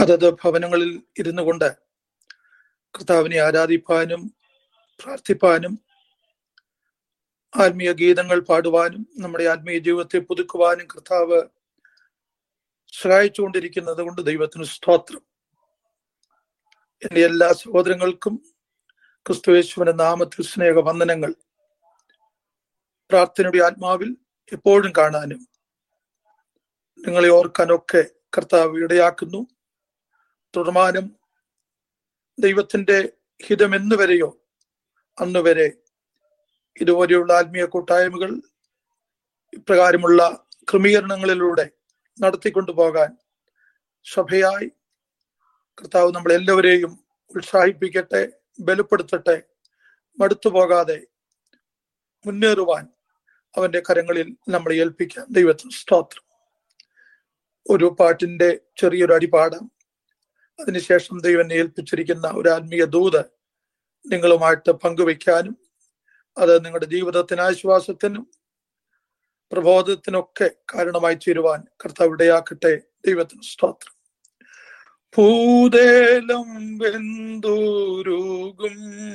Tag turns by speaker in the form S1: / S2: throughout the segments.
S1: അതത് ഭവനങ്ങളിൽ ഇരുന്നു കൊണ്ട് കർത്താവിനെ ആരാധിപ്പാനും പ്രാർത്ഥിപ്പാനും ആത്മീയ ഗീതങ്ങൾ പാടുവാനും നമ്മുടെ ആത്മീയ ജീവിതത്തെ പുതുക്കുവാനും കർത്താവ് സഹായിച്ചുകൊണ്ടിരിക്കുന്നത് കൊണ്ട് ദൈവത്തിന് സ്തോത്രം എന്റെ എല്ലാ സഹോദരങ്ങൾക്കും ക്രിസ്തുയേശുവിന്റെ നാമത്തിൽ സ്നേഹ വന്ദനങ്ങൾ പ്രാർത്ഥനയുടെ ആത്മാവിൽ എപ്പോഴും കാണാനും നിങ്ങളെ ഓർക്കാനൊക്കെ കർത്താവ് ഇടയാക്കുന്നു തുടർമാനം ദൈവത്തിന്റെ ഹിതം എന്ന് വരെയോ അന്ന് വരെ ഇതുപോലെയുള്ള ആത്മീയ കൂട്ടായ്മകൾ ഇപ്രകാരമുള്ള ക്രമീകരണങ്ങളിലൂടെ നടത്തിക്കൊണ്ടു പോകാൻ സഭയായി കർത്താവ് നമ്മളെല്ലാവരെയും ഉത്സാഹിപ്പിക്കട്ടെ ബലപ്പെടുത്തട്ടെ മടുത്തു പോകാതെ മുന്നേറുവാൻ അവന്റെ കരങ്ങളിൽ നമ്മളെ ഏൽപ്പിക്കാം ദൈവത്തിന് സ്തോത്രം ഒരു പാട്ടിന്റെ ചെറിയൊരു അടിപാടാം അതിനുശേഷം ദൈവനെ ഏൽപ്പിച്ചിരിക്കുന്ന ഒരു ആത്മീയ ദൂത് നിങ്ങളുമായിട്ട് പങ്കുവെക്കാനും അത് നിങ്ങളുടെ ജീവിതത്തിന് ആശ്വാസത്തിനും പ്രബോധത്തിനൊക്കെ കാരണമായി തീരുവാൻ കർത്താവ് ഇടയാക്കട്ടെ ദൈവത്തിന് സ്തോത്രം ഭൂതേലം വെന്തൂരുകും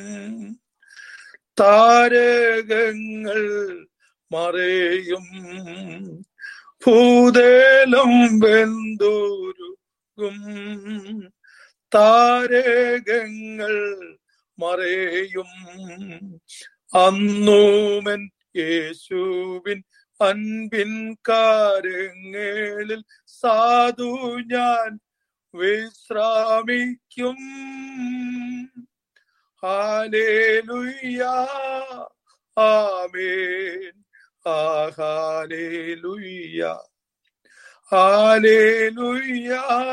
S1: താരകങ്ങൾ മറയും ഭൂതേലം വെന്തൂരുകും താരകങ്ങൾ മറയും അന്നൂമൻ യേശുവിൻ അൻപിൻ കാര്യങ്ങളിൽ സാധു ഞാൻ വിശ്രാമിക്കും ഹാലേലുയ്യ ആമേൻ ആ ഹാലേലുയ്യ ഹാലേലുയ്യ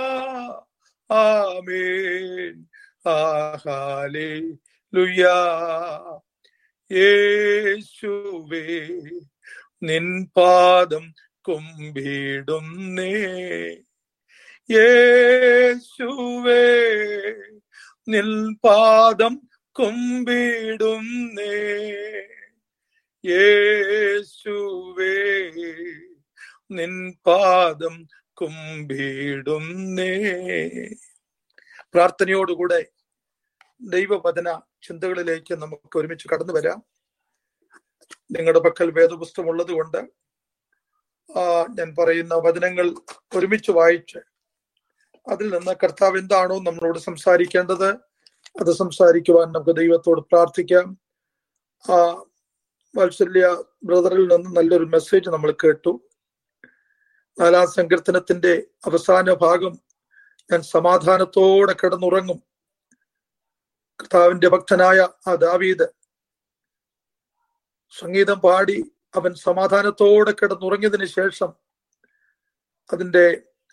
S1: ആമേൻ ആ ഹാലേലുയ്യ യേശുവേ നിൻ പാദം കുമ്പിടുന്നേ യേശുവേ നിൻ പാദം കുമ്പിടുന്നേ യേശുവേ നിൻ പാദം കുമ്പിടുന്നേ പ്രാർത്ഥനയോടുകൂടെ ദൈവവചന ചിന്തകളിലേക്ക് നമുക്ക് ഒരുമിച്ച് കടന്നു വരാം നിങ്ങളുടെ പക്കൽ വേദപുസ്തകം ഉള്ളത് കൊണ്ട് ആ ഞാൻ പറയുന്ന വചനങ്ങൾ ഒരുമിച്ച് വായിച്ച് അതിൽ നിന്ന് കർത്താവ് എന്താണോ നമ്മളോട് സംസാരിക്കേണ്ടത് അത് സംസാരിക്കുവാൻ നമുക്ക് ദൈവത്തോട് പ്രാർത്ഥിക്കാം ആ വാത്സല്യ ബ്രദറിൽ നിന്ന് നല്ലൊരു മെസ്സേജ് നമ്മൾ കേട്ടു നാലാം സങ്കീർത്തനത്തിന്റെ അവസാന ഭാഗം ഞാൻ സമാധാനത്തോടെ കിടന്നുറങ്ങും കർത്താവിന്റെ ഭക്തനായ ആ ദാവീദ് സംഗീതം പാടി അവൻ സമാധാനത്തോടെ കിടന്നുറങ്ങിയതിന് ശേഷം അതിന്റെ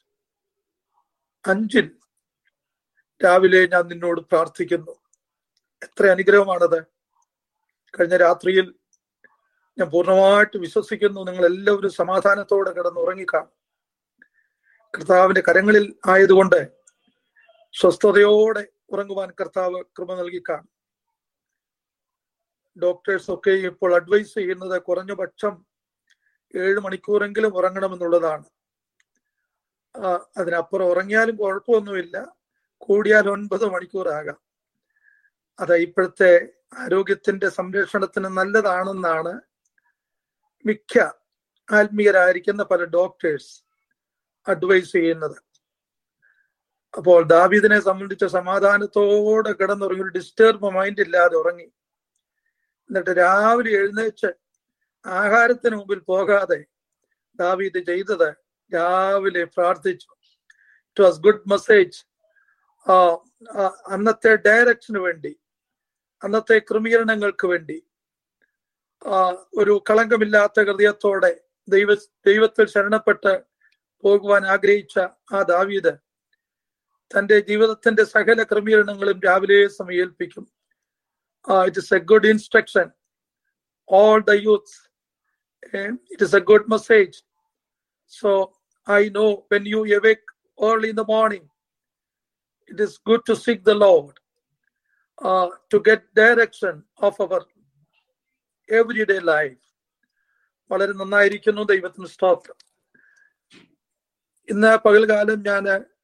S1: അഞ്ചിൽ രാവിലെ ഞാൻ നിന്നോട് പ്രാർത്ഥിക്കുന്നു എത്ര അനുഗ്രഹമാണത് കഴിഞ്ഞ രാത്രിയിൽ ഞാൻ പൂർണ്ണമായിട്ട് വിശ്വസിക്കുന്നു നിങ്ങൾ എല്ലാവരും സമാധാനത്തോടെ കിടന്നുറങ്ങിക്കാണും കർത്താവിന്റെ കരങ്ങളിൽ ആയതുകൊണ്ട് സ്വസ്ഥതയോടെ ഉറങ്ങുവാൻ കർത്താവ് കൃപ നൽകിക്കാണും ഡോക്ടേഴ്സ് ഒക്കെ ഇപ്പോൾ അഡ്വൈസ് ചെയ്യുന്നത് കുറഞ്ഞ പക്ഷം ഏഴ് മണിക്കൂറെങ്കിലും ഉറങ്ങണമെന്നുള്ളതാണ് അതിനപ്പുറം ഉറങ്ങിയാലും കുഴപ്പമൊന്നുമില്ല കൂടിയാൽ ഒൻപത് മണിക്കൂറാകാം അത് ഇപ്പോഴത്തെ ആരോഗ്യത്തിന്റെ സംരക്ഷണത്തിന് നല്ലതാണെന്നാണ് മിക്ക ആത്മീയരായിരിക്കുന്ന പല ഡോക്ടേഴ്സ് അഡ്വൈസ് ചെയ്യുന്നത് അപ്പോൾ ദാവീദിനെ സംബന്ധിച്ച സമാധാനത്തോടെ കിടന്നുറങ്ങി ഒരു ഡിസ്റ്റർബ് മൈൻഡ് ഇല്ലാതെ ഉറങ്ങി എന്നിട്ട് രാവിലെ എഴുന്നേച്ച് ആഹാരത്തിന് മുമ്പിൽ പോകാതെ ദാവീദ് ചെയ്തത് രാവിലെ പ്രാർത്ഥിച്ചു ഇറ്റ് വാസ് ഗുഡ് മെസ്സേജ് അന്നത്തെ ഡയറക്ഷന് വേണ്ടി അന്നത്തെ ക്രമീകരണങ്ങൾക്ക് വേണ്ടി ഒരു കളങ്കമില്ലാത്ത ഹൃദയത്തോടെ ദൈവ ദൈവത്തിൽ ശരണപ്പെട്ട് പോകുവാൻ ആഗ്രഹിച്ച ആ ദാവീദ് തന്റെ ജീവിതത്തിന്റെ സകല ക്രമീകരണങ്ങളും രാവിലെ സമയേൽപ്പിക്കും it is a good instruction all the youth it is a good message so I know when you awake early in the morning it is good to seek the lord uh, to get direction of our everyday life വളരെ നന്നായിരിക്കുന്നു ദൈവത്തിന് സ്തോത്രം ഇന്ന് പകൽകാലം ഞാൻ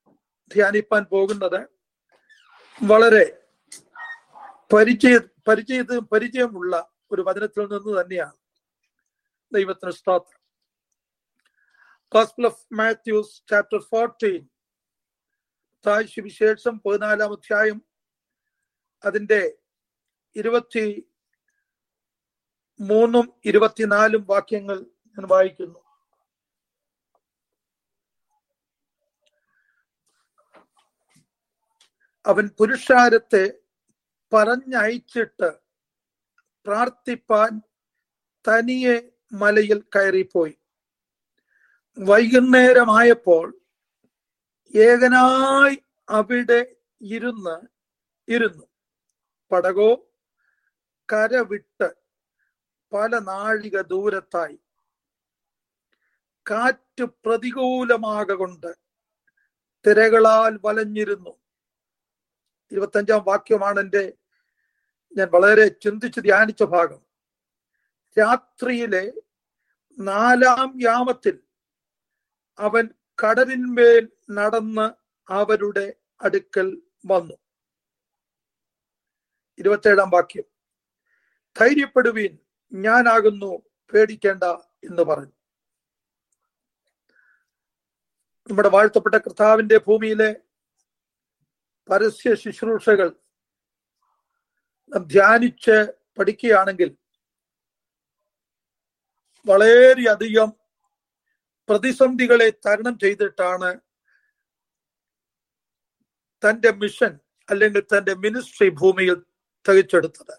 S1: ധ്യാനിപ്പാൻ പോകുന്നത് വളരെ പരിചയ പരിചയ പരിചയമുള്ള ഒരു വചനത്തിൽ നിന്ന് തന്നെയാണ് ദൈവത്തിന് സ്തോത്രം gospel of Matthews chapter fourteen താഴ്ച വിശേഷം പതിനാലാം അധ്യായം അതിന്റെ ഇരുപത്തി മൂന്നും ഇരുപത്തിനാലും വാക്യങ്ങൾ ഞാൻ വായിക്കുന്നു അവൻ പുരുഷാരത്തെ പറഞ്ഞയച്ചിട്ട് പ്രാർത്ഥിപ്പാൻ തനിയെ മലയിൽ കയറിപ്പോയി വൈകുന്നേരമായപ്പോൾ ഏകനായി അവിടെ ഇരുന്ന് ഇരുന്നു പടകോ കരവിട്ട് പല നാഴിക ദൂരത്തായി കാറ്റ് പ്രതികൂലമാകൊണ്ട് തിരകളാൽ വലഞ്ഞിരുന്നു ഇരുപത്തഞ്ചാം വാക്യമാണ് എൻ്റെ ഞാൻ വളരെ ചിന്തിച്ച് ധ്യാനിച്ച ഭാഗം രാത്രിയിലെ നാലാം യാമത്തിൽ അവൻ കടലിന്മേൽ നടന്ന് അവരുടെ അടുക്കൽ വന്നു ഇരുപത്തേഴാം വാക്യം ധൈര്യപ്പെടുവീൻ ഞാനാകുന്നു പേടിക്കേണ്ട എന്ന് പറഞ്ഞു നമ്മുടെ വാഴ്ത്തപ്പെട്ട കർത്താവിന്റെ ഭൂമിയിലെ പരസ്യ ശുശ്രൂഷകൾ നാം ധ്യാനിച്ച് പഠിക്കുകയാണെങ്കിൽ വളരെയധികം പ്രതിസന്ധികളെ തരണം ചെയ്തിട്ടാണ് തന്റെ മിഷൻ അല്ലെങ്കിൽ തന്റെ മിനിസ്ട്രി ഭൂമിയിൽ തികച്ചെടുത്തത്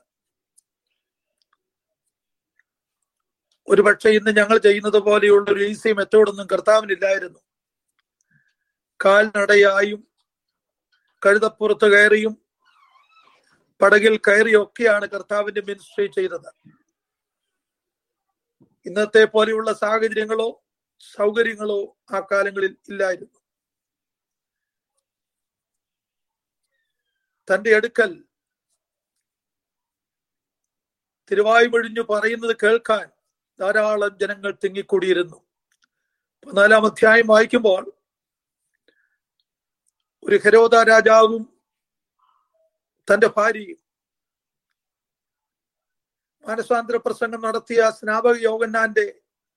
S1: ഒരുപക്ഷെ ഇന്ന് ഞങ്ങൾ ചെയ്യുന്നത് പോലെയുള്ള ഒരു ഈസി മെത്തേഡൊന്നും കർത്താവിനില്ലായിരുന്നു കാൽനടയായും കഴുതപ്പുറത്ത് കയറിയും പടകിൽ കയറിയും ഒക്കെയാണ് കർത്താവിന്റെ മിനിസ്ട്രി ചെയ്തത് ഇന്നത്തെ പോലെയുള്ള സാഹചര്യങ്ങളോ സൗകര്യങ്ങളോ ആ കാലങ്ങളിൽ ഇല്ലായിരുന്നു തന്റെ അടുക്കൽ തിരുവായ്മൊഴിഞ്ഞു പറയുന്നത് കേൾക്കാൻ ധാരാളം ജനങ്ങൾ തിങ്ങിക്കൂടിയിരുന്നു പതിനാലാം അധ്യായം വായിക്കുമ്പോൾ ഒരു ഹരോദ രാജാവും തന്റെ ഭാര്യയും മാനസാന്തര പ്രസംഗം നടത്തിയ സ്നാപക യോഗന്നാന്റെ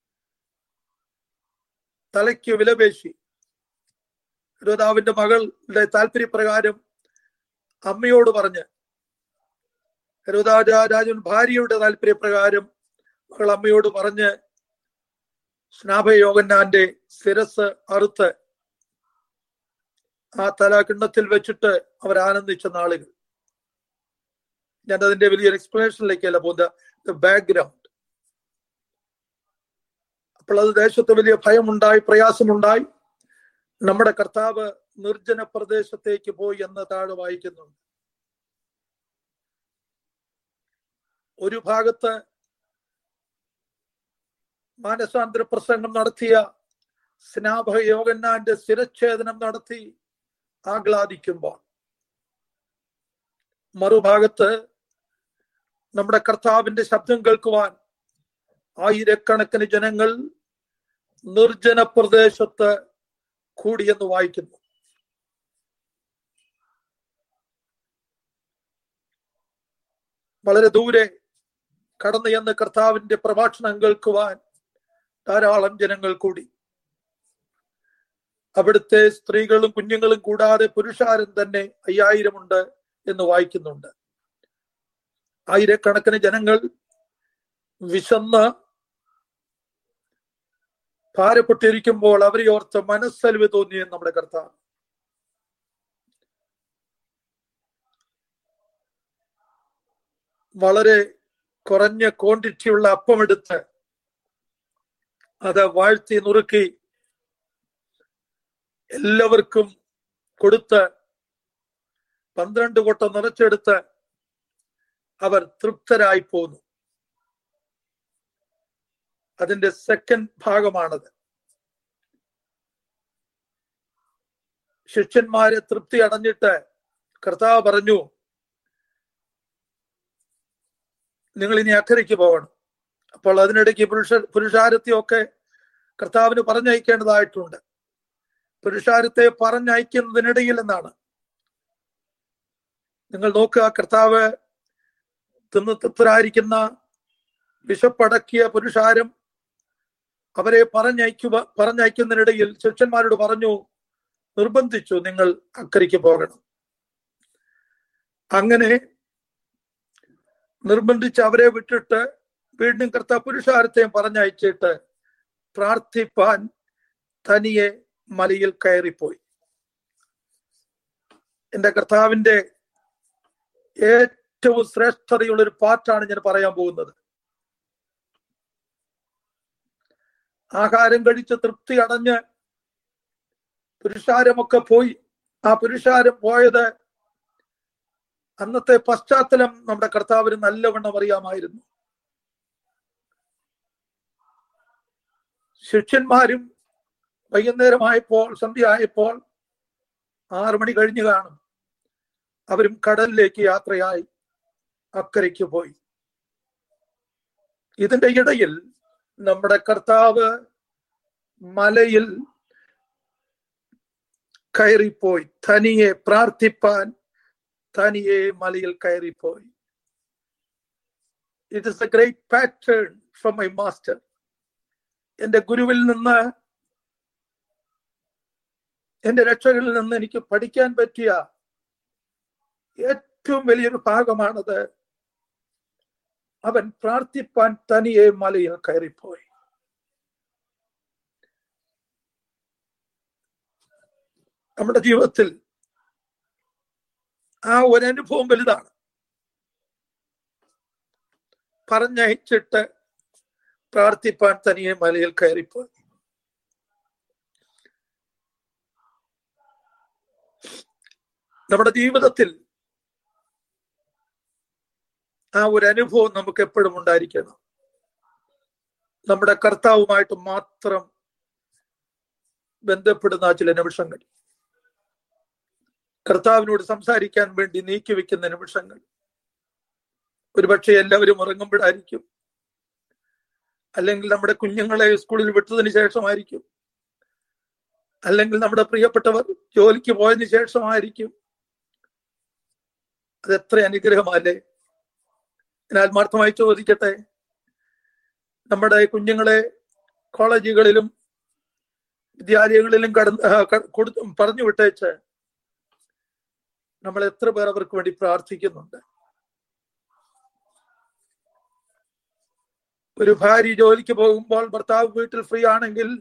S1: തലയ്ക്ക് വിലപേശി ഹരോദാവിന്റെ മകളുടെ താല്പര്യപ്രകാരം അമ്മയോട് പറഞ്ഞ് ഹരോദാ രാജൻ ഭാര്യയുടെ താല്പര്യപ്രകാരം മകൾ അമ്മയോട് പറഞ്ഞ് സ്നാപയോഗന്നാന്റെ ശിരസ് അറുത്ത് ആ തല കിണ്ണത്തിൽ വെച്ചിട്ട് അവർ ആനന്ദിച്ച നാളുകൾ ഞാൻ അതിന്റെ വലിയൊരു എക്സ്പ്ലനേഷനിലേക്കല്ല പോകുന്നത് ബാക്ക്ഗ്രൗണ്ട് അപ്പോൾ അത് ദേശത്ത് വലിയ ഭയമുണ്ടായി പ്രയാസമുണ്ടായി നമ്മുടെ കർത്താവ് നിർജ്ജന പ്രദേശത്തേക്ക് പോയി എന്ന് താഴെ വായിക്കുന്നുണ്ട് ഒരു ഭാഗത്ത് മാനസാന്തര പ്രസംഗം നടത്തിയ സ്നാപക യോഗന്നാന്റെ ശിരച്ഛേദനം നടത്തി ആഹ്ലാദിക്കുമ്പോൾ മറുഭാഗത്ത് നമ്മുടെ കർത്താവിന്റെ ശബ്ദം കേൾക്കുവാൻ ആയിരക്കണക്കിന് ജനങ്ങൾ നിർജ്ജന പ്രദേശത്ത് കൂടിയെന്ന് വായിക്കുന്നു വളരെ ദൂരെ കടന്നു എന്ന് കർത്താവിന്റെ പ്രഭാഷണം കേൾക്കുവാൻ ധാരാളം ജനങ്ങൾ കൂടി അവിടുത്തെ സ്ത്രീകളും കുഞ്ഞുങ്ങളും കൂടാതെ പുരുഷാരം തന്നെ അയ്യായിരമുണ്ട് എന്ന് വായിക്കുന്നുണ്ട് ആയിരക്കണക്കിന് ജനങ്ങൾ വിശന്ന് ഭാരപ്പെട്ടിരിക്കുമ്പോൾ അവരെ ഓർത്ത് മനസ്സലിവ് തോന്നിയ നമ്മുടെ കർത്താവ് വളരെ കുറഞ്ഞ ക്വാണ്ടിറ്റിയുള്ള അപ്പമെടുത്ത് അത് വാഴ്ത്തി നുറുക്കി എല്ലാവർക്കും കൊടുത്ത് പന്ത്രണ്ട് കൊട്ട നിറച്ചെടുത്ത് അവർ തൃപ്തരായി പോന്നു അതിന്റെ സെക്കൻഡ് ഭാഗമാണത് ശിഷ്യന്മാരെ തൃപ്തി അടഞ്ഞിട്ട് കർത്താവ് പറഞ്ഞു നിങ്ങൾ ഇനി അക്കരയ്ക്ക് പോകണം അപ്പോൾ അതിനിടയ്ക്ക് പുരുഷ പുരുഷാരത്തെയൊക്കെ കർത്താവിന് പറഞ്ഞയക്കേണ്ടതായിട്ടുണ്ട് പുരുഷാരത്തെ പറഞ്ഞയക്കുന്നതിനിടയിൽ എന്നാണ് നിങ്ങൾ നോക്കുക കർത്താവ് തിന്ന് തൃപ്തരായിരിക്കുന്ന വിശപ്പടക്കിയ പുരുഷാരം അവരെ പറഞ്ഞയക്കുക പറഞ്ഞയക്കുന്നതിനിടയിൽ ശിഷ്യന്മാരോട് പറഞ്ഞു നിർബന്ധിച്ചു നിങ്ങൾ അക്കരയ്ക്ക് പോകണം അങ്ങനെ നിർബന്ധിച്ച് അവരെ വിട്ടിട്ട് വീണ്ടും കർത്താവ് പുരുഷാരത്തെയും പറഞ്ഞയച്ചിട്ട് പ്രാർത്ഥിപ്പാൻ തനിയെ മലയിൽ കയറിപ്പോയി എന്റെ കർത്താവിന്റെ ഏറ്റവും ശ്രേഷ്ഠതയുള്ള ഒരു പാട്ടാണ് ഞാൻ പറയാൻ പോകുന്നത് ആഹാരം കഴിച്ച് തൃപ്തി അടഞ്ഞ് പുരുഷാരമൊക്കെ പോയി ആ പുരുഷാരം പോയത് അന്നത്തെ പശ്ചാത്തലം നമ്മുടെ കർത്താവിന് നല്ലവണ്ണം അറിയാമായിരുന്നു ശിഷ്യന്മാരും വൈകുന്നേരമായപ്പോൾ സന്ധ്യ ആയപ്പോൾ ആറു മണി കഴിഞ്ഞു കാണും അവരും കടലിലേക്ക് യാത്രയായി അക്കരയ്ക്ക് പോയി ഇതിന്റെ ഇടയിൽ നമ്മുടെ കർത്താവ് മലയിൽ കയറിപ്പോയി തനിയെ പ്രാർത്ഥിപ്പാൻ തനിയെ മലയിൽ കയറിപ്പോയി it is a great pattern from my master എന്റെ ഗുരുവിൽ നിന്ന് എന്റെ രക്ഷകളിൽ നിന്ന് എനിക്ക് പഠിക്കാൻ പറ്റിയ ഏറ്റവും വലിയൊരു ഭാഗമാണത് അവൻ പ്രാർത്ഥിപ്പാൻ തനിയെ മലയിൽ കയറിപ്പോയി നമ്മുടെ ജീവിതത്തിൽ ആ ഒരു അനുഭവം വലുതാണ് പറഞ്ഞയച്ചിട്ട് പ്രാർത്ഥിപ്പാൻ തനിയെ മലയിൽ കയറിപ്പോയി നമ്മുടെ ജീവിതത്തിൽ ആ ഒരു അനുഭവം നമുക്ക് എപ്പോഴും ഉണ്ടായിരിക്കണം നമ്മുടെ കർത്താവുമായിട്ട് മാത്രം ബന്ധപ്പെടുന്ന ചില നിമിഷങ്ങൾ കർത്താവിനോട് സംസാരിക്കാൻ വേണ്ടി നീക്കി വെക്കുന്ന നിമിഷങ്ങൾ ഒരുപക്ഷെ എല്ലാവരും ഉറങ്ങുമ്പോഴായിരിക്കും അല്ലെങ്കിൽ നമ്മുടെ കുഞ്ഞുങ്ങളെ സ്കൂളിൽ വിട്ടതിന് ശേഷമായിരിക്കും അല്ലെങ്കിൽ നമ്മുടെ പ്രിയപ്പെട്ടവർ ജോലിക്ക് പോയതിനു ശേഷമായിരിക്കും അത് എത്ര അനുഗ്രഹമല്ലേ ഞാൻ ആത്മാർത്ഥമായി ചോദിക്കട്ടെ നമ്മുടെ കുഞ്ഞുങ്ങളെ കോളേജുകളിലും വിദ്യാലയങ്ങളിലും കടന്ന് പറഞ്ഞു വിട്ടേച്ച് നമ്മൾ എത്ര പേർ അവർക്ക് വേണ്ടി പ്രാർത്ഥിക്കുന്നുണ്ട് ഒരു ഭാര്യ ജോലിക്ക് പോകുമ്പോൾ ഭർത്താവ് വീട്ടിൽ ഫ്രീ ആണെങ്കിൽ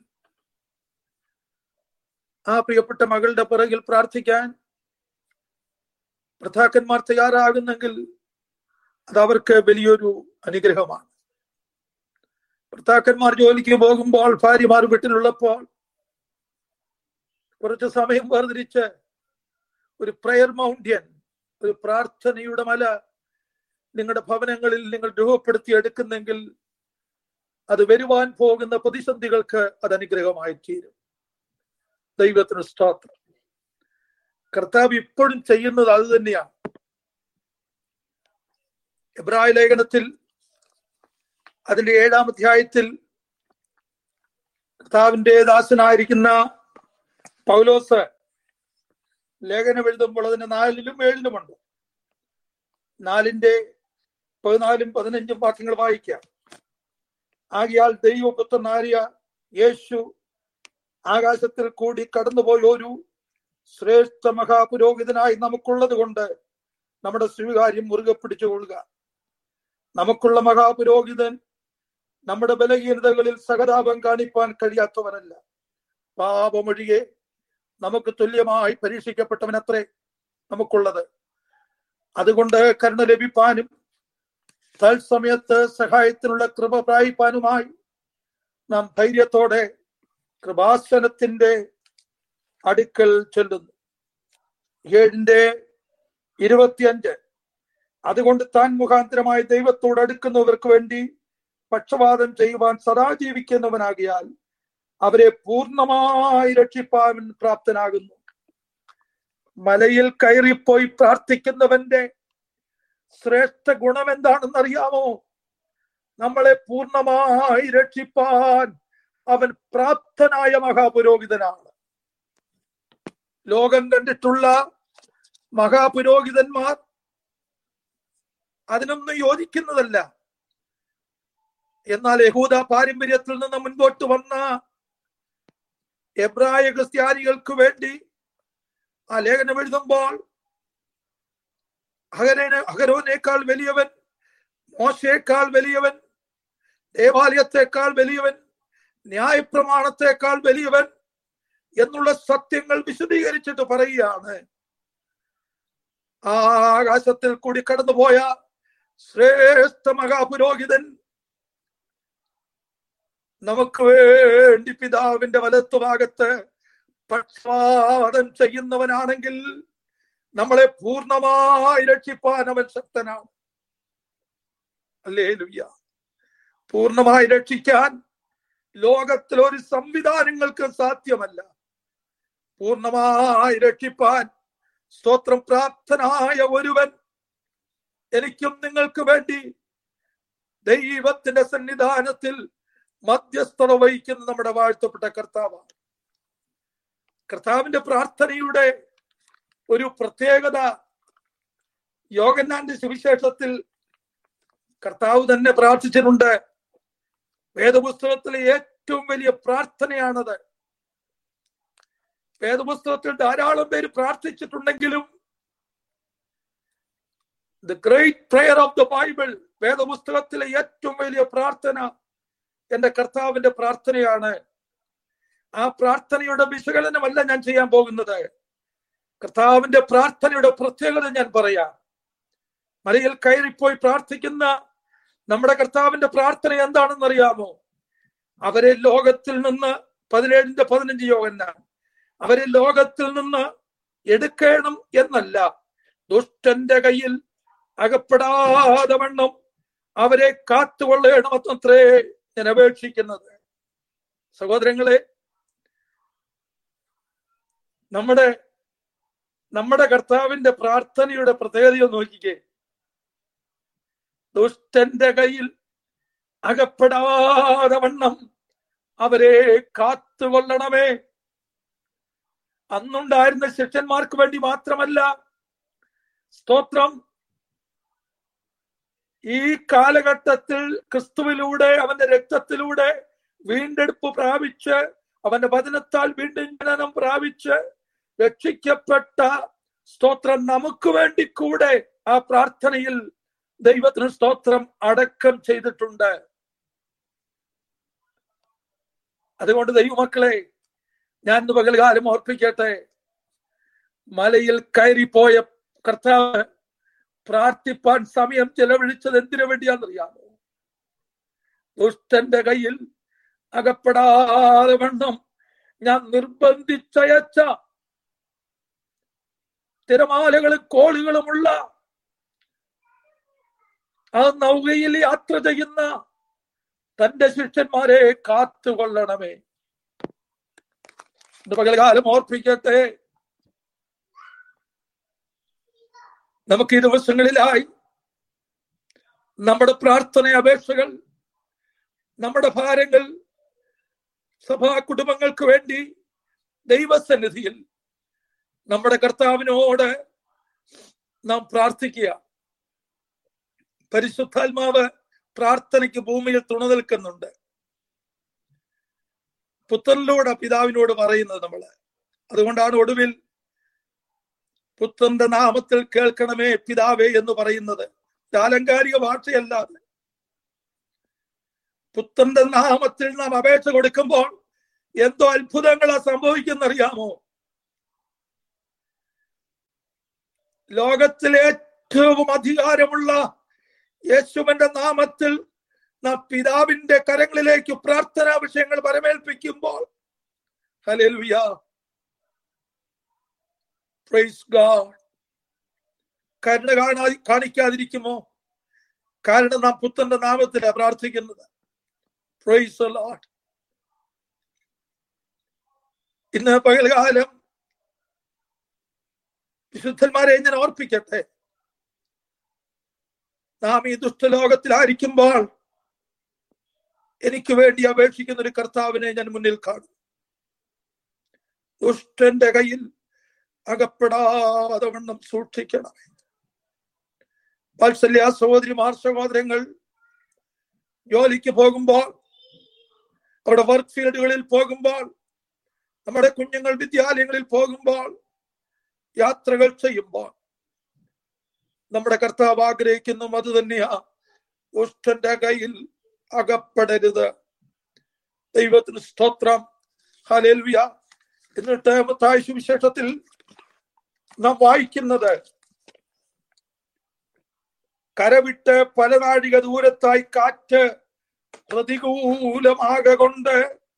S1: ആ പ്രിയപ്പെട്ട മകളുടെ പിറകിൽ പ്രാർത്ഥിക്കാൻ ഭർത്താക്കന്മാർ തയ്യാറാകുന്നെങ്കിൽ അത് അവർക്ക് വലിയൊരു അനുഗ്രഹമാണ് ഭർത്താക്കന്മാർ ജോലിക്ക് പോകുമ്പോൾ ഭാര്യമാർ വീട്ടിലുള്ളപ്പോൾ കുറച്ച് സമയം വേർതിരിച്ച് ഒരു പ്രയർ മൗണ്ട്യൻ ഒരു പ്രാർത്ഥനയുടെ മല നിങ്ങളുടെ ഭവനങ്ങളിൽ നിങ്ങൾ രൂപപ്പെടുത്തി എടുക്കുന്നെങ്കിൽ അത് വരുവാൻ പോകുന്ന പ്രതിസന്ധികൾക്ക് അത് അനുഗ്രഹമായി തീരും ദൈവത്തിന് സ്തോത്രം കർത്താവ് ഇപ്പോഴും ചെയ്യുന്നത് അത് തന്നെയാണ് എബ്രായ ലേഖനത്തിൽ അതിന്റെ ഏഴാം അധ്യായത്തിൽ കർത്താവിന്റെ ദാസനായിരിക്കുന്ന പൗലോസ് ലേഖനം എഴുതുമ്പോൾ അതിന് നാലിലും ഏഴിലുമുണ്ട് നാലിന്റെ പതിനാലും പതിനഞ്ചും വാക്യങ്ങൾ വായിക്കാം ആകിയാൽ ദൈവപുത്രനാരിയ യേശു ആകാശത്തിൽ കൂടി കടന്നുപോയ ഒരു ശ്രേഷ്ഠ മഹാപുരോഹിതനായി നമുക്കുള്ളത് കൊണ്ട് നമ്മുടെ സ്വീകാര്യം മുറുകെ പിടിച്ചുകൊള്ളുക നമുക്കുള്ള മഹാപുരോഹിതൻ നമ്മുടെ ബലഹീനതകളിൽ സഹതാപം കാണിപ്പാൻ കഴിയാത്തവനല്ല പാപമൊഴികെ നമുക്ക് തുല്യമായി പരീക്ഷിക്കപ്പെട്ടവനത്രേ നമുക്കുള്ളത് അതുകൊണ്ട് കരുണ ലഭിപ്പാനും തത്സമയത്ത് സഹായത്തിനുള്ള കൃപ പ്രായിപ്പാനുമായി നാം ധൈര്യത്തോടെ കൃപാസനത്തിന്റെ അടുക്കൽ ചെല്ലുന്നു ഏഴിന്റെ ഇരുപത്തിയഞ്ച് അതുകൊണ്ട് താൻ മുഖാന്തരമായി ദൈവത്തോട് അടുക്കുന്നവർക്ക് വേണ്ടി പക്ഷപാതം ചെയ്യുവാൻ സദാ ജീവിക്കുന്നവനാകിയാൽ അവരെ പൂർണ്ണമായി രക്ഷിപ്പാൻ പ്രാപ്തനാകുന്നു മലയിൽ കയറിപ്പോയി പ്രാർത്ഥിക്കുന്നവന്റെ ശ്രേഷ്ഠ ഗുണം എന്താണെന്ന് അറിയാമോ നമ്മളെ പൂർണ്ണമായി രക്ഷിപ്പാൻ അവൻ പ്രാപ്തനായ മഹാപുരോഹിതനാണ് ലോകം കണ്ടിട്ടുള്ള മഹാപുരോഹിതന്മാർ അതിനൊന്നും യോജിക്കുന്നതല്ല എന്നാൽ യഹൂദ പാരമ്പര്യത്തിൽ നിന്ന് മുൻപോട്ട് വന്ന എബ്രായ ക്രിസ്ത്യാനികൾക്ക് വേണ്ടി ആ ലേഖനം എഴുതുമ്പോൾ അഹരനെ അഹരോനേക്കാൾ വലിയവൻ മോശയേക്കാൾ വലിയവൻ ദേവാലയത്തെക്കാൾ വലിയവൻ ന്യായപ്രമാണത്തെക്കാൾ വലിയവൻ എന്നുള്ള സത്യങ്ങൾ വിശദീകരിച്ചിട്ട് പറയുകയാണ് ആ ആകാശത്തിൽ കൂടി കടന്നുപോയ ശ്രേഷ്ഠ മഹാപുരോഹിതൻ നമുക്ക് വേണ്ടി പിതാവിന്റെ വലത്തുഭാഗത്ത് പക്ഷപാതം ചെയ്യുന്നവനാണെങ്കിൽ നമ്മളെ പൂർണ്ണമായി രക്ഷിപ്പാൻ അവൻ ശക്തനാണ് അല്ലേ ലുയ്യ പൂർണ്ണമായി രക്ഷിക്കാൻ ലോകത്തിൽ ഒരു സംവിധാനങ്ങൾക്ക് സാധ്യമല്ല പൂർണ്ണമായി രക്ഷിപ്പാൻ സ്തോത്രം പ്രാപ്തനായ ഒരുവൻ എനിക്കും നിങ്ങൾക്ക് വേണ്ടി ദൈവത്തിന്റെ സന്നിധാനത്തിൽ മധ്യസ്ഥത വഹിക്കുന്ന നമ്മുടെ വാഴ്ത്തപ്പെട്ട കർത്താവാണ് കർത്താവിന്റെ പ്രാർത്ഥനയുടെ ഒരു പ്രത്യേകത യോഗന്നാന്റെ സുവിശേഷത്തിൽ കർത്താവ് തന്നെ പ്രാർത്ഥിച്ചിട്ടുണ്ട് വേദപുസ്തകത്തിലെ ഏറ്റവും വലിയ പ്രാർത്ഥനയാണത് വേദപുസ്തകത്തിൽ ധാരാളം പേര് പ്രാർത്ഥിച്ചിട്ടുണ്ടെങ്കിലും the great prayer of the Bible വേദപുസ്തകത്തിലെ ഏറ്റവും വലിയ പ്രാർത്ഥന എന്റെ കർത്താവിന്റെ പ്രാർത്ഥനയാണ് ആ പ്രാർത്ഥനയുടെ വിശകലനമല്ല ഞാൻ ചെയ്യാൻ പോകുന്നത് കർത്താവിന്റെ പ്രാർത്ഥനയുടെ പ്രത്യേകത ഞാൻ പറയാം മലയിൽ കയറിപ്പോയി പ്രാർത്ഥിക്കുന്ന നമ്മുടെ കർത്താവിന്റെ പ്രാർത്ഥന എന്താണെന്ന് അറിയാമോ അവരെ ലോകത്തിൽ നിന്ന് പതിനേഴിന്റെ പതിനഞ്ച് യോഗന്ന അവരെ ലോകത്തിൽ നിന്ന് എടുക്കണം എന്നല്ല ദുഷ്ടന്റെ കയ്യിൽ അകപ്പെടാതെ വണ്ണം അവരെ കാത്തുകൊള്ളണമെന്നത്രേ ഞാൻ അപേക്ഷിക്കുന്നത് സഹോദരങ്ങളെ നമ്മുടെ നമ്മുടെ കർത്താവിന്റെ പ്രാർത്ഥനയുടെ പ്രത്യേകതയോ നോക്കിക്കേ ദുഷ്ടന്റെ കയ്യിൽ അകപ്പെടാതെ വണ്ണം അവരെ കാത്തുകൊള്ളണമേ അന്നുണ്ടായിരുന്ന ശിഷ്യന്മാർക്ക് വേണ്ടി മാത്രമല്ല സ്തോത്രം ഈ കാലഘട്ടത്തിൽ ക്രിസ്തുവിലൂടെ അവന്റെ രക്തത്തിലൂടെ വീണ്ടെടുപ്പ് പ്രാപിച്ച് അവന്റെ വചനത്താൽ വീണ്ടും ജനനം പ്രാപിച്ച് രക്ഷിക്കപ്പെട്ട സ്തോത്രം നമുക്ക് വേണ്ടി കൂടെ ആ പ്രാർത്ഥനയിൽ ദൈവത്തിന് സ്തോത്രം അടക്കം ചെയ്തിട്ടുണ്ട് അതുകൊണ്ട് ദൈവമക്കളെ ഞാൻ ഇന്ന് പകൽകാലം ഓർപ്പിക്കട്ടെ മലയിൽ കയറിപ്പോയ കർത്താവ് പ്രാർത്ഥിപ്പാൻ സമയം ചെലവഴിച്ചത് എന്തിനു വേണ്ടിയാണെന്നറിയാമോ ദുഷ്ടന്റെ കയ്യിൽ അകപ്പെടാതെ വണ്ണം ഞാൻ നിർബന്ധിച്ചയച്ച തിരമാലകളും കോളുകളുമുള്ള ആ നൗകയിൽ യാത്ര ചെയ്യുന്ന തന്റെ ശിഷ്യന്മാരെ കാത്തുകൊള്ളണമേ ഇന്ന് പകൽകാലം ഓർപ്പിക്കട്ടെ നമുക്ക് ഈ ദിവസങ്ങളിലായി നമ്മുടെ പ്രാർത്ഥന അപേക്ഷകൾ നമ്മുടെ ഭാരങ്ങൾ സഭാ കുടുംബങ്ങൾക്ക് വേണ്ടി ദൈവസന്നിധിയിൽ നമ്മുടെ കർത്താവിനോട് നാം പ്രാർത്ഥിക്കുക പരിശുദ്ധാത്മാവ് പ്രാർത്ഥനയ്ക്ക് ഭൂമിയിൽ തുണ നിൽക്കുന്നുണ്ട് പുത്രനിലൂടെ പിതാവിനോട് പറയുന്നത് നമ്മള് അതുകൊണ്ടാണ് ഒടുവിൽ പുത്രന്റെ നാമത്തിൽ കേൾക്കണമേ പിതാവേ എന്ന് പറയുന്നത് ആലങ്കാരിക ഭാഷയല്ലാതെ പുത്രന്റെ നാമത്തിൽ നാം അപേക്ഷ കൊടുക്കുമ്പോൾ എന്തോ അത്ഭുതങ്ങളാ സംഭവിക്കുന്നറിയാമോ ലോകത്തിലെ ഏറ്റവും അധികാരമുള്ള യേശുവിന്റെ നാമത്തിൽ നാം പിതാവിന്റെ കരങ്ങളിലേക്ക് പ്രാർത്ഥനാ വിഷയങ്ങൾ പരമേൽപ്പിക്കുമ്പോൾ ഹലേലുയ പ്രൈസ് ഗാഡ് കരുണ കാണാ കാണിക്കാതിരിക്കുമോ കാരണം നാം പുത്രന്റെ നാമത്തിലാണ് പ്രാർത്ഥിക്കുന്നത് പ്രൈസ് ലോഡ് ഇന്ന് പകൽകാലം വിശുദ്ധന്മാരെ ഞാൻ ഓർപ്പിക്കട്ടെ നാം ഈ ദുഷ്ടലോകത്തിലായിരിക്കുമ്പോൾ എനിക്ക് വേണ്ടി അപേക്ഷിക്കുന്ന ഒരു കർത്താവിനെ ഞാൻ മുന്നിൽ കാണും ദുഷ്ടന്റെ കയ്യിൽ അകപ്പെടാതെ വണ്ണം സൂക്ഷിക്കണം വാത്സല്യ സഹോദരിമാർ സഹോദരങ്ങൾ ജോലിക്ക് പോകുമ്പോൾ അവിടെ വർക്ക് ഫീൽഡുകളിൽ പോകുമ്പോൾ നമ്മുടെ കുഞ്ഞുങ്ങൾ വിദ്യാലയങ്ങളിൽ പോകുമ്പോൾ യാത്രകൾ ചെയ്യുമ്പോൾ നമ്മുടെ കർത്താവ് ആഗ്രഹിക്കുന്നു അത് തന്നെയാ ദുഷ്ടന്റെ കയ്യിൽ അകപ്പെടരുത് ദൈവത്തിന് സ്തോത്രം ഹലേൽവിയ എന്നിട്ട് മത്തായ സുവിശേഷത്തിൽ നാം വായിക്കുന്നത് കരവിട്ട് പല നാഴിക ദൂരത്തായി കാറ്റ് പ്രതികൂലമാകൊണ്ട്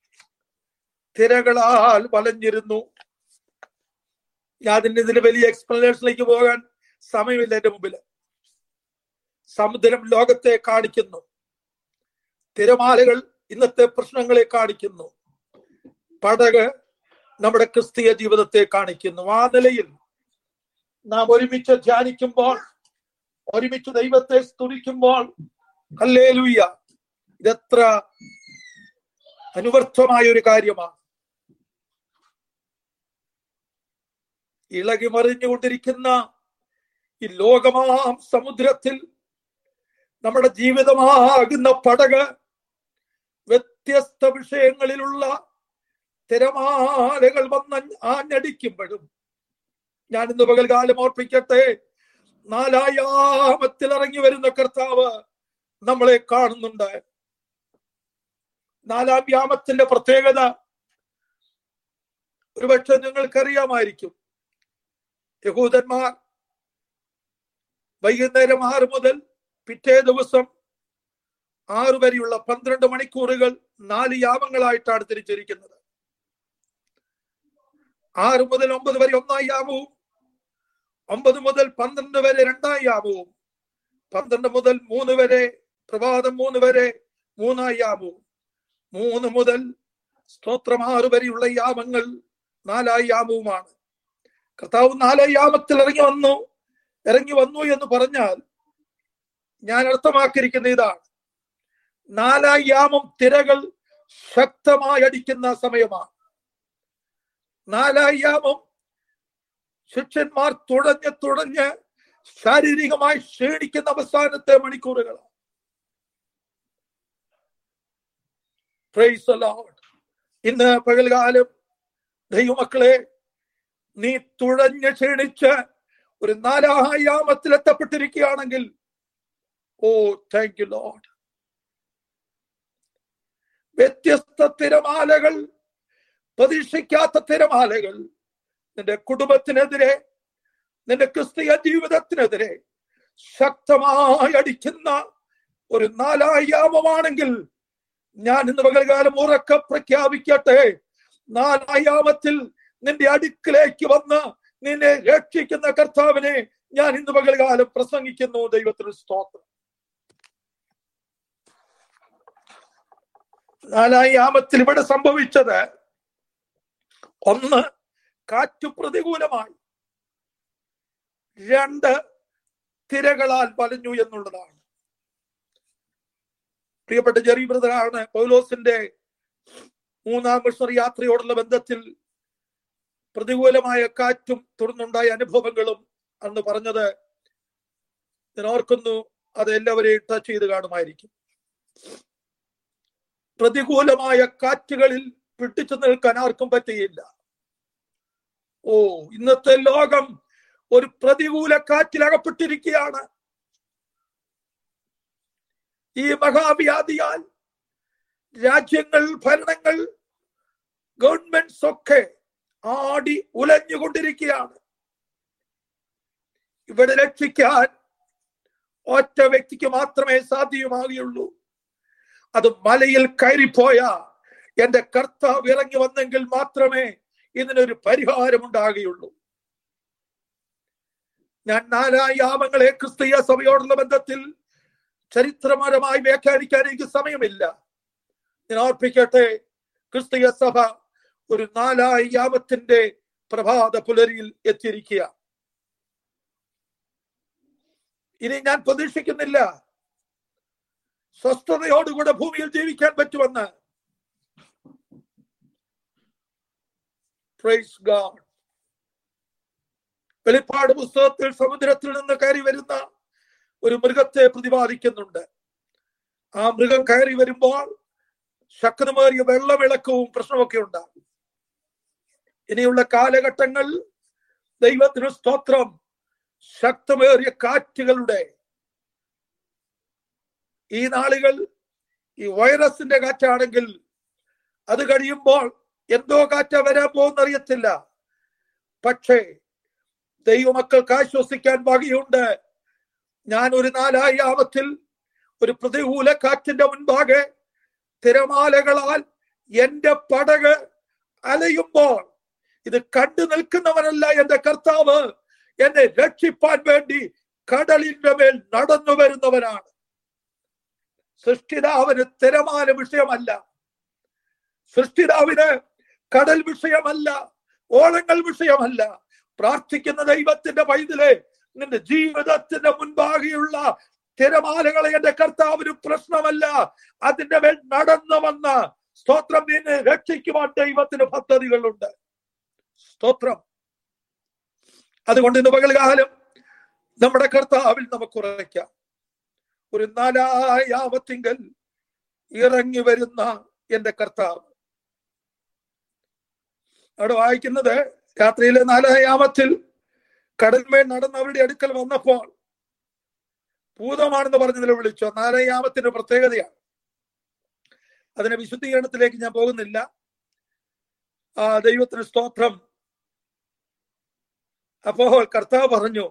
S1: തിരകളാൽ വലഞ്ഞിരുന്നു ഞാൻ അതിന്റെ ഇതിന് വലിയ എക്സ്പ്ലനേഷനിലേക്ക് പോകാൻ സമയമില്ല എന്റെ മുമ്പിൽ സമുദ്രം ലോകത്തെ കാണിക്കുന്നു തിരമാലകൾ ഇന്നത്തെ പ്രശ്നങ്ങളെ കാണിക്കുന്നു പടക് നമ്മുടെ ക്രിസ്തീയ ജീവിതത്തെ കാണിക്കുന്നു ആ നിലയിൽ നാം ഒരുമിച്ച് ധ്യാനിക്കുമ്പോൾ ഒരുമിച്ച് ദൈവത്തെ സ്തുതിക്കുമ്പോൾ ഹല്ലേലൂയ ഇതെത്ര അനുവർത്ഥമായ ഒരു കാര്യമാണ് ഇളകി മറിഞ്ഞുകൊണ്ടിരിക്കുന്ന ഈ ലോകമാം സമുദ്രത്തിൽ നമ്മുടെ ജീവിതമാകുന്ന പടക് വ്യത്യസ്ത വിഷയങ്ങളിലുള്ള തിരമാലകൾ വന്ന് ആഞ്ഞടിക്കുമ്പോഴും ഞാൻ ഇന്ന് പകൽകാലം ഓർപ്പിക്കട്ടെ നാലായാമത്തിൽ ഇറങ്ങി വരുന്ന കർത്താവ് നമ്മളെ കാണുന്നുണ്ട് നാലാം യാമത്തിന്റെ പ്രത്യേകത ഒരുപക്ഷെ നിങ്ങൾക്കറിയാമായിരിക്കും യഹൂദന്മാർ വൈകുന്നേരം ആറ് മുതൽ പിറ്റേ ദിവസം ആറ് വരെയുള്ള പന്ത്രണ്ട് മണിക്കൂറുകൾ നാല് യാമങ്ങളായിട്ടാണ് തിരിച്ചിരിക്കുന്നത് ആറ് മുതൽ ഒമ്പത് വരെ ഒന്നാം യാമവും ഒമ്പത് മുതൽ പന്ത്രണ്ട് വരെ രണ്ടാം യാമവും പന്ത്രണ്ട് മുതൽ മൂന്ന് വരെ പ്രഭാതം മൂന്ന് വരെ മൂന്നാം യാമവും മൂന്ന് മുതൽ സ്തോത്രം ആറ് വരെയുള്ള യാമങ്ങൾ നാലാം യാമവുമാണ് കർത്താവ് നാലാം യാമത്തിൽ ഇറങ്ങി വന്നു ഇറങ്ങി വന്നു എന്ന് പറഞ്ഞാൽ ഞാൻ അർത്ഥമാക്കിയിരിക്കുന്ന ഇതാണ് നാലാം യാമം തിരകൾ ശക്തമായി അടിക്കുന്ന സമയമാണ് നാലാം യാമം ശിഷ്യന്മാർ തുടഞ്ഞ് തുടഞ്ഞ് ശാരീരികമായി ക്ഷീണിക്കുന്ന അവസാനത്തെ മണിക്കൂറുകളാണ് പ്രൈസ് ലോർഡ് ഇന്ന് പകൽകാലം ദൈവമക്കളെ നീ തുഴഞ്ഞ് ക്ഷീണിച്ച് ഒരു നാലായാമത്തിൽ എത്തപ്പെട്ടിരിക്കുകയാണെങ്കിൽ ഓ താങ്ക് യു ലോഡ് വ്യത്യസ്ത തിരമാലകൾ പ്രതീക്ഷിക്കാത്ത തിരമാലകൾ നിന്റെ കുടുംബത്തിനെതിരെ നിന്റെ ക്രിസ്തീയ ജീവിതത്തിനെതിരെ ശക്തമായി അടിക്കുന്ന ഒരു നാലായാമമാണെങ്കിൽ ഞാൻ ഇന്ന് പകൽകാലം ഉറക്ക പ്രഖ്യാപിക്കട്ടെ നാലായാമത്തിൽ നിന്റെ അടുക്കിലേക്ക് വന്ന് നിന്നെ രക്ഷിക്കുന്ന കർത്താവിനെ ഞാൻ ഇന്ന് പകൽകാലം പ്രസംഗിക്കുന്നു ദൈവത്തിന് സ്തോത്രം നാലായാമത്തിൽ ഇവിടെ സംഭവിച്ചത് ഒന്ന് കാറ്റു പ്രതികൂലമായി രണ്ട് തിരകളാൽ വലഞ്ഞു എന്നുള്ളതാണ് പ്രിയപ്പെട്ട ജെറി ബ്രദറാണ് പൗലോസിന്റെ മൂന്നാം മിഷണറി യാത്രയോടുള്ള ബന്ധത്തിൽ പ്രതികൂലമായ കാറ്റും തുടർന്നുണ്ടായ അനുഭവങ്ങളും അന്ന് പറഞ്ഞത് ഞാൻ ഓർക്കുന്നു അത് എല്ലാവരെയും ടച്ച് ചെയ്ത് കാണുമായിരിക്കും പ്രതികൂലമായ കാറ്റുകളിൽ പിടിച്ചു നിൽക്കാൻ ആർക്കും പറ്റിയില്ല ഓ ഇന്നത്തെ ലോകം ഒരു പ്രതികൂല കാറ്റിൽ അകപ്പെട്ടിരിക്കുകയാണ് ഈ മഹാവ്യാധിയാൽ രാജ്യങ്ങൾ ഭരണങ്ങൾ ഗവൺമെന്റ്സ് ഒക്കെ ആടി ഉലഞ്ഞുകൊണ്ടിരിക്കുകയാണ് ഇവിടെ രക്ഷിക്കാൻ ഒറ്റ വ്യക്തിക്ക് മാത്രമേ സാധ്യമാകുകയുള്ളൂ അത് മലയിൽ കയറിപ്പോയ എന്റെ കർത്താവ് ഇറങ്ങി വന്നെങ്കിൽ മാത്രമേ ഇതിനൊരു പരിഹാരം ഉണ്ടാകുകയുള്ളൂ ഞാൻ നാലാം യാമങ്ങളെ ക്രിസ്തീയ സഭയോടുള്ള ബന്ധത്തിൽ ചരിത്രപരമായി വ്യാഖ്യാനിക്കാൻ എനിക്ക് സമയമില്ല ഞാൻ ഓർപ്പിക്കട്ടെ ക്രിസ്തീയ സഭ ഒരു നാലാം യാമത്തിന്റെ പ്രഭാത പുലരിയിൽ എത്തിയിരിക്കുക ഇനി ഞാൻ പ്രതീക്ഷിക്കുന്നില്ല സ്വസ്ഥതയോടുകൂടെ ഭൂമിയിൽ ജീവിക്കാൻ പറ്റുമെന്ന് പ്രൈസ് ഗാഡ് വെളിപ്പാട് പുസ്തകത്തിൽ സമുദ്രത്തിൽ നിന്ന് കയറി വരുന്ന ഒരു മൃഗത്തെ പ്രതിപാദിക്കുന്നുണ്ട് ആ മൃഗം കയറി വരുമ്പോൾ ശക്തമേറിയ വെള്ളമിളക്കവും പ്രശ്നമൊക്കെ ഉണ്ടാകും ഇനിയുള്ള കാലഘട്ടങ്ങൾ ദൈവത്തിന് സ്തോത്രം ശക്തമേറിയ കാറ്റുകളുടെ ഈ നാളുകൾ ഈ വൈറസിന്റെ കാറ്റാണെങ്കിൽ അത് കഴിയുമ്പോൾ എന്തോ കാറ്റ വരാൻ പോകുന്നറിയത്തില്ല പക്ഷേ ദൈവമക്കൾക്ക് ആശ്വസിക്കാൻ വകയുണ്ട് ഞാൻ ഒരു നാലായാമത്തിൽ ഒരു പ്രതികൂല കാറ്റിന്റെ മുൻപാകെ തിരമാലകളാൽ എന്റെ പടക് അലയുമ്പോൾ ഇത് കണ്ടു നിൽക്കുന്നവനല്ല എന്റെ കർത്താവ് എന്നെ രക്ഷിപ്പാൻ വേണ്ടി കടലിന്റെ മേൽ നടന്നു വരുന്നവനാണ് സൃഷ്ടിതാവിന് തിരമാല വിഷയമല്ല സൃഷ്ടിതാവിന് കടൽ വിഷയമല്ല ഓളങ്ങൾ വിഷയമല്ല പ്രാർത്ഥിക്കുന്ന ദൈവത്തിന്റെ പൈതലെ നിന്റെ ജീവിതത്തിന്റെ മുൻപാകെയുള്ള തിരമാലകളെ എന്റെ കർത്താവിന് പ്രശ്നമല്ല അതിന്റെ മേൽ നടന്നു വന്ന സ്തോത്രം നിന്നെ രക്ഷിക്കുവാൻ ദൈവത്തിന് പദ്ധതികളുണ്ട് സ്തോത്രം അതുകൊണ്ട് ഇന്ന് പകൽകാലം നമ്മുടെ കർത്താവിൽ നമുക്ക് ഉറയ്ക്കാം ഒരു നാലായാമത്തിങ്കൽ ഇറങ്ങി വരുന്ന എന്റെ കർത്താവ് അവിടെ വായിക്കുന്നത് രാത്രിയിലെ നാലായാമത്തിൽ കടൽമേൽ നടന്ന് അവരുടെ അടുക്കൽ വന്നപ്പോൾ ഭൂതമാണെന്ന് പറഞ്ഞതിൽ വിളിച്ചു നാലായാമത്തിന്റെ പ്രത്യേകതയാണ് അതിന്റെ വിശുദ്ധീകരണത്തിലേക്ക് ഞാൻ പോകുന്നില്ല ആ ദൈവത്തിന് സ്തോത്രം അപ്പോൾ കർത്താവ് പറഞ്ഞു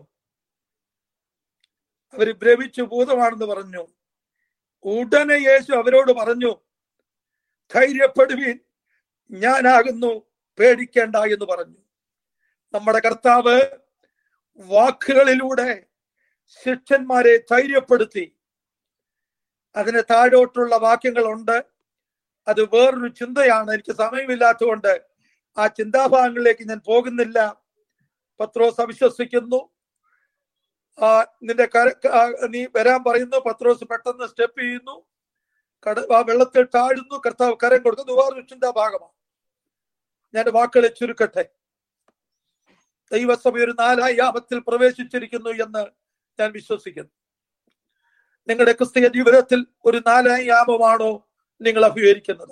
S1: അവര് ഭ്രമിച്ചു ഭൂതമാണെന്ന് പറഞ്ഞു ഉടനെ യേശു അവരോട് പറഞ്ഞു ധൈര്യപ്പെടുവീൻ ഞാനാകുന്നു പേടിക്കേണ്ട എന്ന് പറഞ്ഞു നമ്മുടെ കർത്താവ് വാക്കുകളിലൂടെ ശിഷ്യന്മാരെ ധൈര്യപ്പെടുത്തി അതിന് താഴോട്ടുള്ള വാക്യങ്ങളുണ്ട് അത് വേറൊരു ചിന്തയാണ് എനിക്ക് സമയമില്ലാത്തതുകൊണ്ട് ആ ചിന്താഭാഗങ്ങളിലേക്ക് ഞാൻ പോകുന്നില്ല പത്രോസ് അവിശ്വസിക്കുന്നു ആ നിന്റെ കര ആ, നീ വരാൻ പറയുന്നു പത്രോസ് പെട്ടെന്ന് സ്റ്റെപ്പ് ചെയ്യുന്നു കട ആ വെള്ളത്തിൽ താഴുന്നു കർത്താവ് കരം കൊടുക്കുന്നു വേറൊരു ചിന്താഭാഗമാണ് ഞാൻ വാക്കുകളെ ചുരുക്കട്ടെ ദൈവസഭ ഒരു നാലാം യാമത്തിൽ പ്രവേശിച്ചിരിക്കുന്നു എന്ന് ഞാൻ വിശ്വസിക്കുന്നു നിങ്ങളുടെ ക്രിസ്തീയ ജീവിതത്തിൽ ഒരു നാലാം യാമമാണോ നിങ്ങൾ അഭിമുഖീകരിക്കുന്നത്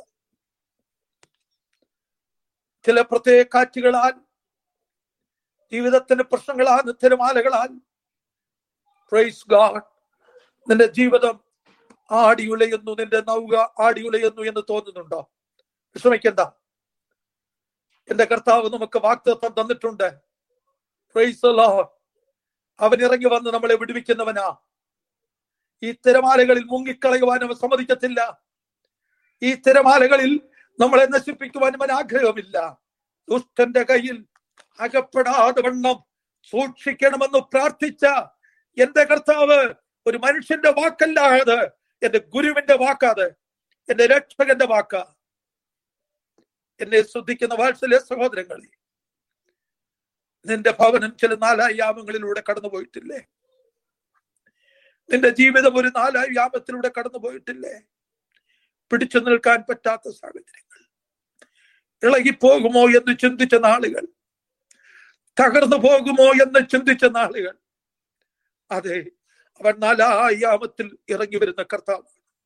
S1: ചില പ്രത്യേക കാറ്റുകളാൽ ജീവിതത്തിന്റെ പ്രശ്നങ്ങളാൽ തിരമാലകളാൽ പ്രൈസ് ഗാഡ് നിന്റെ ജീവിതം ആടിയുലയുന്നു നിന്റെ നൗക ആടിയുലയുന്നു എന്ന് തോന്നുന്നുണ്ടോ വിഷമിക്കണ്ട എന്റെ കർത്താവ് നമുക്ക് വാക്തത്വം തന്നിട്ടുണ്ട് പ്രൈസ് ലോർഡ് അവൻ ഇറങ്ങി വന്ന് നമ്മളെ വിടുവിക്കുന്നവനാ ഈ തിരമാലകളിൽ മുങ്ങിക്കളയുവാൻ അവൻ സമ്മതിക്കത്തില്ല ഈ തിരമാലകളിൽ നമ്മളെ നശിപ്പിക്കുവാൻ അവൻ ആഗ്രഹമില്ല ദുഷ്ടന്റെ കയ്യിൽ അകപ്പെടാതെ വണ്ണം സൂക്ഷിക്കണമെന്ന് പ്രാർത്ഥിച്ച എന്റെ കർത്താവ് ഒരു മനുഷ്യന്റെ വാക്കല്ല അത് എന്റെ ഗുരുവിന്റെ വാക്കാത് എന്റെ രക്ഷകന്റെ വാക്കാ എന്നെ ശ്രദ്ധിക്കുന്ന വാത്സല്യ സഹോദരങ്ങളെ നിന്റെ ഭവനം ചില നാലായാമങ്ങളിലൂടെ കടന്നു പോയിട്ടില്ലേ നിന്റെ ജീവിതം ഒരു നാലായാമത്തിലൂടെ കടന്നു പോയിട്ടില്ലേ പിടിച്ചു നിൽക്കാൻ പറ്റാത്ത സാഹചര്യങ്ങൾ ഇളകിപ്പോകുമോ എന്ന് ചിന്തിച്ച നാളുകൾ തകർന്നു പോകുമോ എന്ന് ചിന്തിച്ച നാളുകൾ അതെ അവൻ നാലായാമത്തിൽ ഇറങ്ങി വരുന്ന കർത്താവ്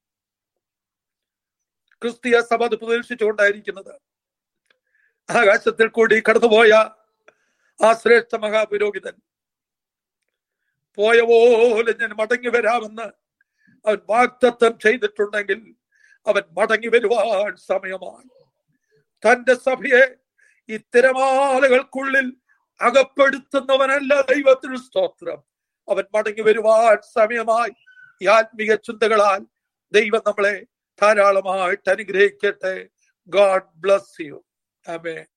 S1: ക്രിസ്തീയ സഭ അത് പ്രതീക്ഷിച്ചുകൊണ്ടായിരിക്കുന്നത് ആകാശത്തിൽ കൂടി കടന്നുപോയ ആ ശ്രേഷ്ഠ മഹാപുരോഹിതൻ പോയ പോലെ ഞാൻ മടങ്ങി വരാമെന്ന് അവൻ വാഗ്ദത്തം ചെയ്തിട്ടുണ്ടെങ്കിൽ അവൻ മടങ്ങി വരുവാൻ സമയമാണ് തന്റെ സഭയെ ഈ തിരമാലകൾക്കുള്ളിൽ അകപ്പെടുത്തുന്നവനല്ല ദൈവത്തിന് സ്തോത്രം അവൻ മടങ്ങി വരുവാൻ സമയമായി ഈ ആത്മീയ ചിന്തകളാൽ ദൈവം നമ്മളെ ധാരാളമായിട്ട് അനുഗ്രഹിക്കട്ടെ ഗോഡ് ബ്ലസ് യു ആമേൻ